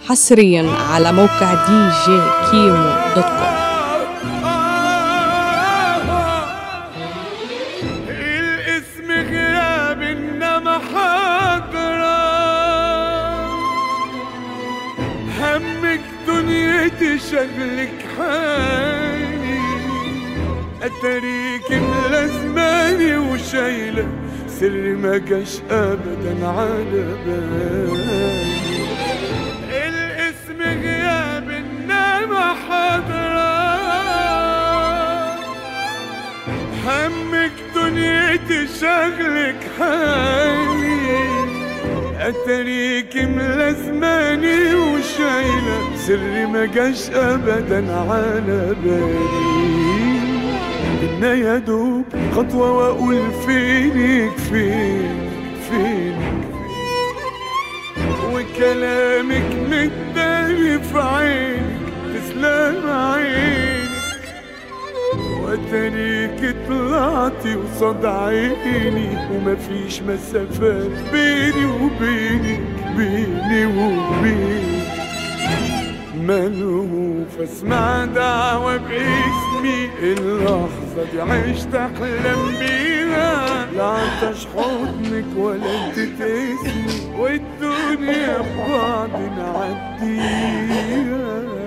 حصريا على موقع دي جي كيمو دوت كوم الاسم غياب انما حاضرة همك دنيتي شغلك حالي اتريك ملازماني وشايلة سر ما جاش ابدا على بالي الاسم غياب انما حاضرة همك دنيتي شغلك حالي اتريك ملازماني وشايلة سر ما جاش ابدا على بالي إنا يا دوب خطوة واقول فينك فين فينك وكلامك متداري في عينك تسلم عينك وتريك طلعتي قصاد عيني ومفيش مسافات بيني وبينك بيني وبينك ملهوف اسمع دعوة باسمي اللحظة دي عشت احلم بيها لا عطش حضنك ولا انت تسمي والدنيا ببعض نعديها